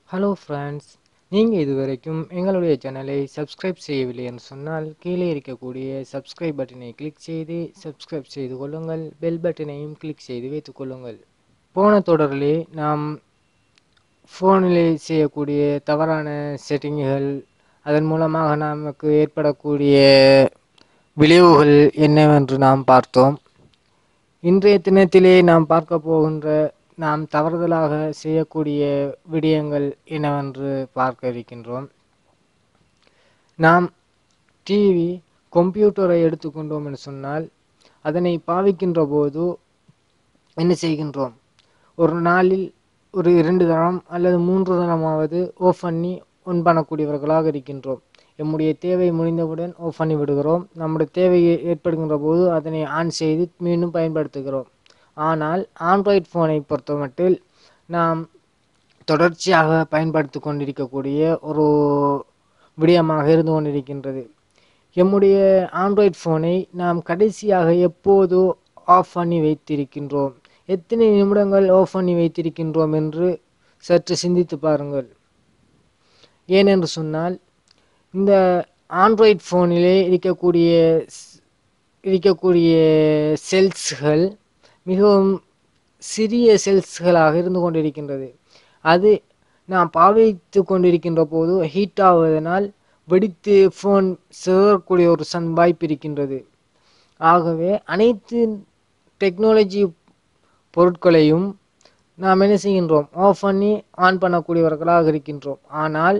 hello friends நீங்கள் இதுவரைக்கும் எங்களுடைய சேனலை சப்ஸ்கிரைப் செய்யவில்லை என்று சொன்னால் கீழே இருக்கக்கூடிய சப்ஸ்கிரைப் பட்டனை கிளிக் செய்து சப்ஸ்கிரைப் செய்து கொள்ளுங்கள் பெல் பட்டனையும் கிளிக் செய்து வைத்துக் கொள்ளுங்கள் போன தொடரிலே நாம் ஃபோனிலே செய்யக்கூடிய தவறான செட்டிங்குகள் அதன் மூலமாக நமக்கு ஏற்படக்கூடிய விளைவுகள் என்னவென்று நாம் பார்த்தோம் இன்றைய தினத்திலே நாம் பார்க்க போகின்ற நாம் தவறுதலாக செய்யக்கூடிய விடயங்கள் என்னவென்று பார்க்க இருக்கின்றோம் நாம் டிவி கம்ப்யூட்டரை எடுத்துக்கொண்டோம் என்று சொன்னால் அதனை பாவிக்கின்ற போது என்ன செய்கின்றோம் ஒரு நாளில் ஒரு இரண்டு தரம் அல்லது மூன்று தரமாவது ஆஃப் பண்ணி ஒன் பண்ணக்கூடியவர்களாக இருக்கின்றோம் நம்முடைய தேவை முடிந்தவுடன் ஆஃப் பண்ணி விடுகிறோம் நம்முடைய தேவை ஏற்படுகின்ற போது அதனை ஆன் செய்து மீண்டும் பயன்படுத்துகிறோம் ஆனால் ஆண்ட்ராய்ட் ஃபோனை பொறுத்தமட்டில் நாம் தொடர்ச்சியாக பயன்படுத்தி கொண்டிருக்கக்கூடிய ஒரு விடயமாக இருந்து கொண்டிருக்கின்றது எம்முடைய ஆண்ட்ராய்ட் ஃபோனை நாம் கடைசியாக எப்போது ஆஃப் பண்ணி வைத்திருக்கின்றோம் எத்தனை நிமிடங்கள் ஆஃப் பண்ணி வைத்திருக்கின்றோம் என்று சற்று சிந்தித்து பாருங்கள் ஏனென்று சொன்னால் இந்த ஆண்ட்ராய்ட் ஃபோனிலே இருக்கக்கூடிய இருக்கக்கூடிய செல்ஸ்கள் மிகவும் சிறிய செல்ஸ்களாக இருந்து கொண்டிருக்கின்றது அது நாம் பாவித்து கொண்டிருக்கின்ற போது ஹீட் ஆவதனால் வெடித்து ஃபோன் சிதறக்கூடிய ஒரு சன் வாய்ப்பு இருக்கின்றது ஆகவே அனைத்து டெக்னாலஜி பொருட்களையும் நாம் என்ன செய்கின்றோம் ஆஃப் பண்ணி ஆன் பண்ணக்கூடியவர்களாக இருக்கின்றோம் ஆனால்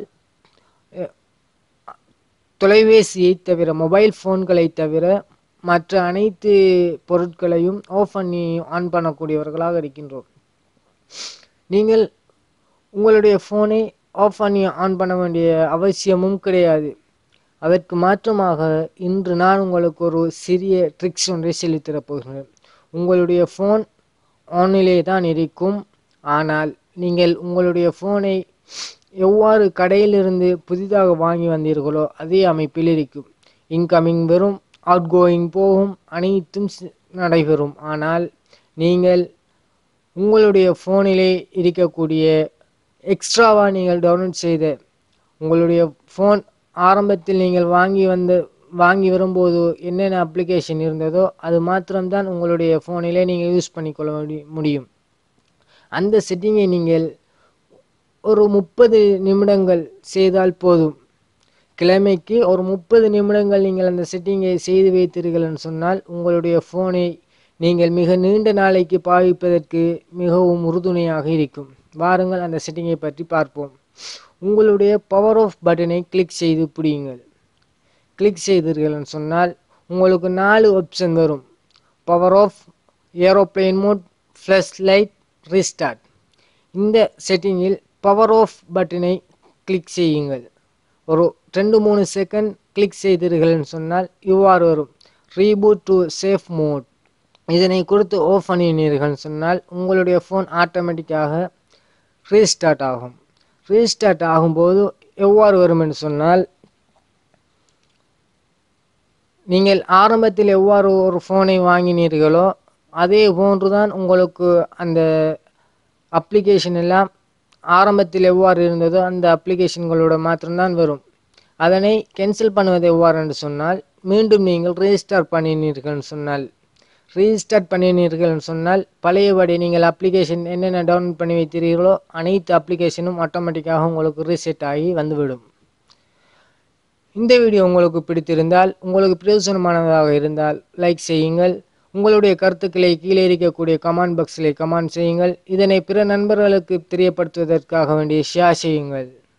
தொலைபேசியை தவிர மொபைல் ஃபோன்களை தவிர மற்ற அனைத்து பொருட்களையும் ஆஃப் பண்ணி ஆன் பண்ணக்கூடியவர்களாக இருக்கின்றோம் நீங்கள் உங்களுடைய ஃபோனை ஆஃப் பண்ணி ஆன் பண்ண வேண்டிய அவசியமும் கிடையாது அதற்கு மாற்றமாக இன்று நான் உங்களுக்கு ஒரு சிறிய ட்ரிக்ஸ் ஒன்றை சொல்லித்தரப் போகிறேன் உங்களுடைய ஃபோன் ஆனிலே தான் இருக்கும் ஆனால் நீங்கள் உங்களுடைய ஃபோனை எவ்வாறு கடையிலிருந்து புதிதாக வாங்கி வந்தீர்களோ அதே அமைப்பில் இருக்கும் இன்கமிங் வெறும் அவுட் கோயிங் போகும் அனைத்தும் நடைபெறும் ஆனால் நீங்கள் உங்களுடைய ஃபோனிலே இருக்கக்கூடிய எக்ஸ்ட்ராவாக நீங்கள் டவுன்லோட் செய்த உங்களுடைய ஃபோன் ஆரம்பத்தில் நீங்கள் வாங்கி வந்த வாங்கி வரும்போது என்னென்ன அப்ளிகேஷன் இருந்ததோ அது மாத்திரம்தான் உங்களுடைய ஃபோனிலே நீங்கள் யூஸ் பண்ணிக்கொள்ள முடியும் அந்த செட்டிங்கை நீங்கள் ஒரு முப்பது நிமிடங்கள் செய்தால் போதும் கிழமைக்கு ஒரு முப்பது நிமிடங்கள் நீங்கள் அந்த செட்டிங்கை செய்து வைத்தீர்கள் என்று சொன்னால் உங்களுடைய ஃபோனை நீங்கள் மிக நீண்ட நாளைக்கு பாவிப்பதற்கு மிகவும் உறுதுணையாக இருக்கும் வாருங்கள் அந்த செட்டிங்கை பற்றி பார்ப்போம் உங்களுடைய பவர் ஆஃப் பட்டனை கிளிக் செய்து பிடியுங்கள் கிளிக் செய்தீர்கள் சொன்னால் உங்களுக்கு நாலு ஆப்ஷன் வரும் power off aeroplane mode flash light restart இந்த செட்டிங்கில் பவர் ஆஃப் பட்டனை கிளிக் செய்யுங்கள் ஒரு ரெண்டு மூணு செகண்ட் கிளிக் செய்தீர்கள் சொன்னால் இவ்வாறு வரும் ரீபூட் டு சேஃப் மோட் இதனை கொடுத்து ஆஃப் பண்ணினீர்கள் சொன்னால் உங்களுடைய ஃபோன் ஆட்டோமேட்டிக்காக ரீஸ்டார்ட் ஆகும் ரீஸ்டார்ட் ஆகும்போது எவ்வாறு வரும் என்று சொன்னால் நீங்கள் ஆரம்பத்தில் எவ்வாறு ஒரு ஃபோனை வாங்கினீர்களோ அதே போன்றுதான் உங்களுக்கு அந்த அப்ளிகேஷன் எல்லாம் ஆரம்பத்தில் எவ்வாறு இருந்ததோ அந்த அப்ளிகேஷன்களோட மாத்திரம்தான் வரும் அதனை கேன்சல் பண்ணுவது எவ்வாறு என்று சொன்னால் மீண்டும் நீங்கள் ரீஸ்டார்ட் பண்ணினீர்கள் சொன்னால் ரீஸ்டார்ட் பண்ணினீர்கள் சொன்னால் பழையபடி நீங்கள் அப்ளிகேஷன் என்னென்ன டவுன்லோட் பண்ணி வைத்தீர்களோ அனைத்து அப்ளிகேஷனும் ஆட்டோமேட்டிக்காக உங்களுக்கு ரீசெட் ஆகி வந்துவிடும் இந்த வீடியோ உங்களுக்கு பிடித்திருந்தால் உங்களுக்கு பிரயோஜனமானதாக இருந்தால் லைக் செய்யுங்கள் உங்களுடைய கருத்துக்களை கீழே இருக்கக்கூடிய கமெண்ட் பாக்ஸில் கமெண்ட் செய்யுங்கள் இதனை பிற நண்பர்களுக்கு தெரியப்படுத்துவதற்காக வேண்டிய ஷேர் செய்யுங்கள்